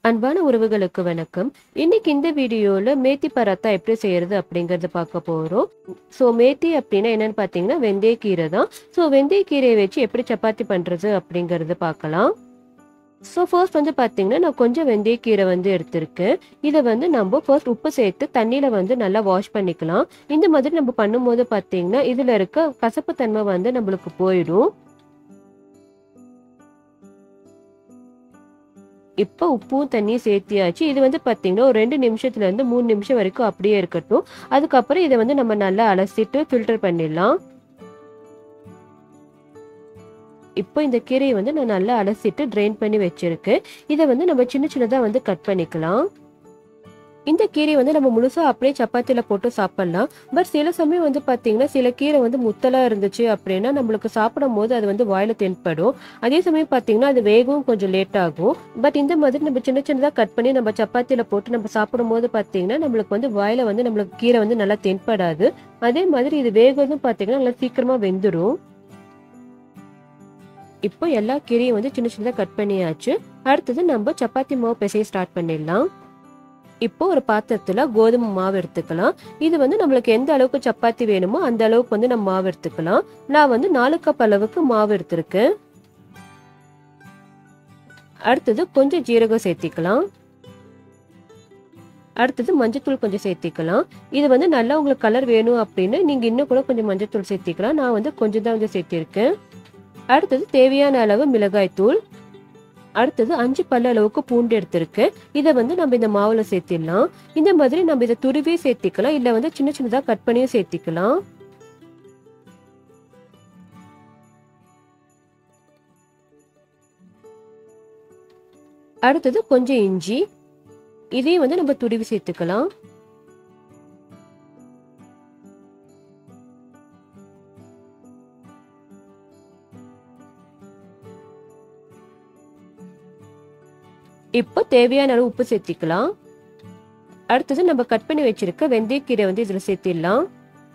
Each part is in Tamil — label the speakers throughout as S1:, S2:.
S1: அன்பான உறவுகளுக்கு வணக்கம் இன்னைக்கு இந்த வீடியோல மேத்தி பராத்தா எப்படி செய்யறது அப்படிங்கறத பார்க்க போறோம் ஸோ மேத்தி அப்படின்னா என்னன்னு பார்த்தீங்கன்னா வெந்தயக்கீரை தான் ஸோ வெந்தயக்கீரையை வச்சு எப்படி சப்பாத்தி பண்றது அப்படிங்கறத பார்க்கலாம் ஸோ ஃபர்ஸ்ட் வந்து பார்த்தீங்கன்னா நான் கொஞ்சம் வெந்தயக்கீரை வந்து எடுத்திருக்கேன் இதை வந்து நம்ம ஃபர்ஸ்ட் உப்பு சேர்த்து தண்ணியில் வந்து நல்லா வாஷ் பண்ணிக்கலாம் இந்த மாதிரி நம்ம பண்ணும்போது பார்த்தீங்கன்னா இதில் இருக்க கசப்பு தன்மை வந்து நம்மளுக்கு போயிடும் இப்போ உப்பும் தண்ணியும் சேர்த்தியாச்சு இது வந்து பார்த்தீங்கன்னா ஒரு ரெண்டு நிமிஷத்துல இருந்து மூணு நிமிஷம் வரைக்கும் அப்படியே இருக்கட்டும் அதுக்கப்புறம் இதை வந்து நம்ம நல்லா அலசிட்டு ஃபில்டர் பண்ணிடலாம் இப்போ இந்த கீரையை வந்து நான் நல்லா அலசிட்டு ட்ரைன் பண்ணி வச்சிருக்கேன் இதை வந்து நம்ம சின்ன சின்னதாக வந்து கட் பண்ணிக்கலாம் இந்த கீரை வந்து நம்ம முழுசாக அப்படியே சப்பாத்தியில் போட்டு சாப்பிட்லாம் பட் சில சமயம் வந்து பார்த்தீங்கன்னா சில கீரை வந்து முத்தலாக இருந்துச்சு அப்படின்னா நம்மளுக்கு சாப்பிடும் போது அது வந்து வாயில் தென்படும் அதே சமயம் பார்த்தீங்கன்னா அது வேகவும் கொஞ்சம் லேட் ஆகும் பட் இந்த மாதிரி நம்ம சின்ன சின்னதாக கட் பண்ணி நம்ம சப்பாத்தியில் போட்டு நம்ம சாப்பிடும் போது பார்த்தீங்கன்னா நம்மளுக்கு வந்து வாயில் வந்து நம்மளுக்கு கீரை வந்து நல்லா தென்படாது அதே மாதிரி இது வேகதும் பார்த்தீங்கன்னா நல்லா சீக்கிரமாக வெந்துடும் இப்போ எல்லா கீரையும் வந்து சின்ன சின்னதாக கட் பண்ணியாச்சு அடுத்தது நம்ம சப்பாத்தி மாவு பிசைய ஸ்டார்ட் பண்ணிடலாம் இப்போ ஒரு பாத்திரத்துல கோதுமை மாவு எடுத்துக்கலாம் இது வந்து நம்மளுக்கு எந்த அளவுக்கு சப்பாத்தி வேணுமோ அந்த அளவுக்கு வந்து நம்ம மாவு எடுத்துக்கலாம் நான் வந்து நாலு கப் அளவுக்கு மாவு எடுத்திருக்கேன் அடுத்தது கொஞ்சம் ஜீரகம் சேர்த்திக்கலாம் அடுத்தது மஞ்சத்தூள் கொஞ்சம் சேர்த்திக்கலாம் இது வந்து நல்லா உங்களுக்கு கலர் வேணும் அப்படின்னு நீங்க இன்னும் கூட கொஞ்சம் மஞ்சத்தூள் சேர்த்திக்கலாம் நான் வந்து கொஞ்சம் தான் வந்து சேர்த்திருக்கேன் அடுத்தது தேவையான அளவு மிளகாய் தூள் அடுத்தது அஞ்சு பல்ல அளவுக்கு பூண்டு எடுத்திருக்கு இதை வந்து நம்ம இந்த மாவுல சேர்த்திடலாம் இந்த மாதிரி நம்ம இதை துருவி சேர்த்திக்கலாம் இல்ல வந்து சின்ன சின்னதா கட் பண்ணியும் சேர்த்திக்கலாம் அடுத்தது கொஞ்சம் இஞ்சி இதையும் வந்து நம்ம துருவி சேர்த்துக்கலாம் இப்போ தேவையான அளவு உப்பு சேர்த்திக்கலாம் அடுத்தது நம்ம கட் பண்ணி வச்சிருக்க வெந்தயக்கீரை வந்து இதுல சேர்த்திடலாம்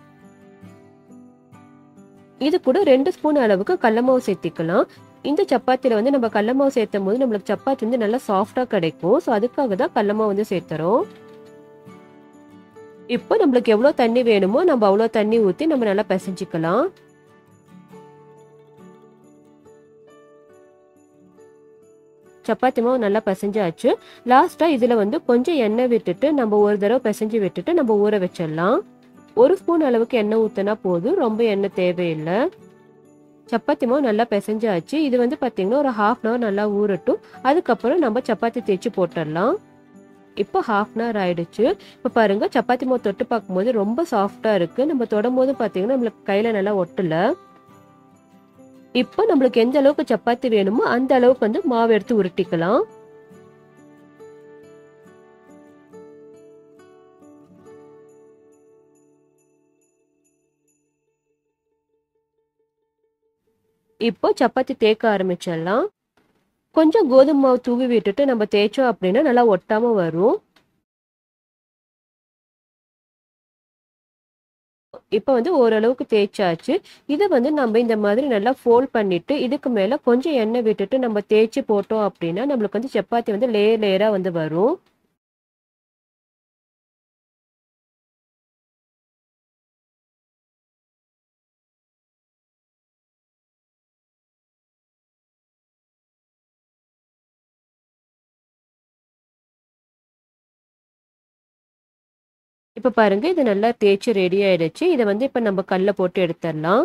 S1: இது கூட ரெண்டு ஸ்பூன் அளவுக்கு கடலமாவு சேர்த்திக்கலாம் இந்த சப்பாத்தில வந்து நம்ம கடலமாவு சேர்த்தும் போது நம்மளுக்கு சப்பாத்தி வந்து நல்லா சாஃப்டா கிடைக்கும் ஸோ அதுக்காக தான் கடலமாவு வந்து சேர்த்துறோம் இப்போ நம்மளுக்கு எவ்வளோ தண்ணி வேணுமோ நம்ம அவ்வளோ தண்ணி ஊற்றி நம்ம நல்லா பிசைஞ்சிக்கலாம் சப்பாத்தி மாவு நல்லா பிசைஞ்சாச்சு லாஸ்ட்டாக இதில் வந்து கொஞ்சம் எண்ணெய் விட்டுட்டு நம்ம ஒரு தடவை பிசைஞ்சு விட்டுட்டு நம்ம ஊற வச்சிடலாம் ஒரு ஸ்பூன் அளவுக்கு எண்ணெய் ஊற்றினா போதும் ரொம்ப எண்ணெய் தேவையில்லை சப்பாத்தி மாவு நல்லா பிசைஞ்சாச்சு இது வந்து பார்த்தீங்கன்னா ஒரு ஹாஃப் அன் ஹவர் நல்லா ஊறட்டும் அதுக்கப்புறம் நம்ம சப்பாத்தி தேய்ச்சி போட்டுடலாம் இப்போ ஹாஃப் அன் ஹவர் ஆயிடுச்சு இப்போ பாருங்க சப்பாத்தி மாவு தொட்டு பார்க்கும்போது ரொம்ப சாஃப்டாக இருக்கு நம்ம தொடும் போது பார்த்தீங்கன்னா நம்மளுக்கு கையில் நல்லா ஒட்டலை இப்போ நம்மளுக்கு எந்த அளவுக்கு சப்பாத்தி வேணுமோ அந்த அளவுக்கு வந்து மாவு எடுத்து உருட்டிக்கலாம் இப்போ சப்பாத்தி தேய்க்க ஆரம்பிச்சிடலாம் கொஞ்சம் கோதுமை மாவு தூவி விட்டுட்டு நம்ம தேய்ச்சோம் அப்படின்னா நல்லா ஒட்டாம வரும் இப்போ வந்து ஓரளவுக்கு தேய்ச்சாச்சு இதை வந்து நம்ம இந்த மாதிரி நல்லா ஃபோல்ட் பண்ணிட்டு இதுக்கு மேலே கொஞ்சம் எண்ணெய் விட்டுட்டு நம்ம தேய்ச்சி போட்டோம் அப்படின்னா நம்மளுக்கு வந்து சப்பாத்தி வந்து லேயர் லேயராக வந்து வரும் இப்போ பாருங்க இது நல்லா தேய்ச்சி ரெடி ஆயிடுச்சு இதை வந்து இப்போ நம்ம கல்ல போட்டு எடுத்துடலாம்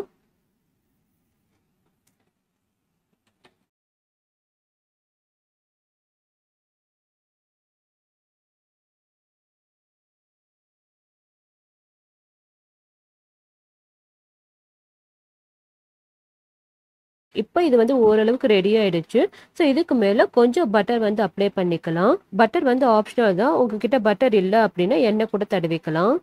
S1: இப்போ இது வந்து ஓரளவுக்கு ரெடி ஆயிடுச்சு ஸோ இதுக்கு மேலே கொஞ்சம் பட்டர் வந்து அப்ளை பண்ணிக்கலாம் பட்டர் வந்து ஆப்ஷனல் தான் உங்ககிட்ட பட்டர் இல்லை அப்படின்னா எண்ணெய் கூட தடவிக்கலாம்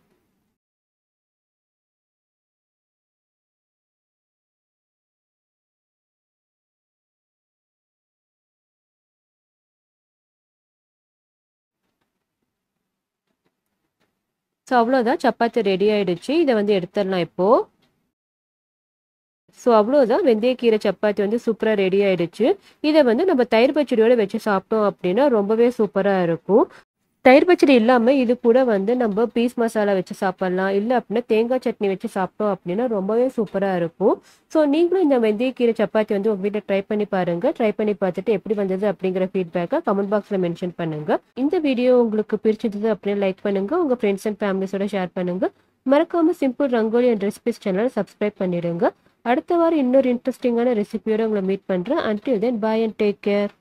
S1: ஸோ அவ்வளோதான் சப்பாத்தி ரெடி ஆயிடுச்சு இதை வந்து எடுத்துடலாம் இப்போ ஸோ அவ்வளோதான் வெந்தயக்கீரை சப்பாத்தி வந்து சூப்பராக ரெடி ஆயிடுச்சு இதை வந்து நம்ம தயிர் பச்சடியோட வச்சு சாப்பிட்டோம் அப்படின்னா ரொம்பவே சூப்பராக இருக்கும் தயிர் பச்சடி இல்லாமல் இது கூட வந்து நம்ம பீஸ் மசாலா வச்சு சாப்பிட்லாம் இல்லை அப்படின்னா தேங்காய் சட்னி வச்சு சாப்பிட்டோம் அப்படின்னா ரொம்பவே சூப்பராக இருக்கும் ஸோ நீங்களும் இந்த வெந்தயக்கீரை சப்பாத்தி வந்து உங்கள் வீட்டில் ட்ரை பண்ணி பாருங்கள் ட்ரை பண்ணி பார்த்துட்டு எப்படி வந்தது அப்படிங்கிற ஃபீட்பேக்கை கமெண்ட் பாக்ஸில் மென்ஷன் பண்ணுங்கள் இந்த வீடியோ உங்களுக்கு பிடிச்சிருந்தது அப்படின்னு லைக் பண்ணுங்கள் உங்கள் ஃப்ரெண்ட்ஸ் அண்ட் ஃபேமிலிஸோட ஷேர் பண்ணுங்கள் மறக்காமல் சிம்பிள் ரங்கோலி அண்ட் ரெசிபிஸ் சேனலை சப்ஸ்கிரைப் பண்ணிடுங்க அடுத்த வாரம் இன்னொரு இன்ட்ரெஸ்டிங்கான ரெசிபியோட உங்களை மீட் பண்ணுறேன் until then bye and take care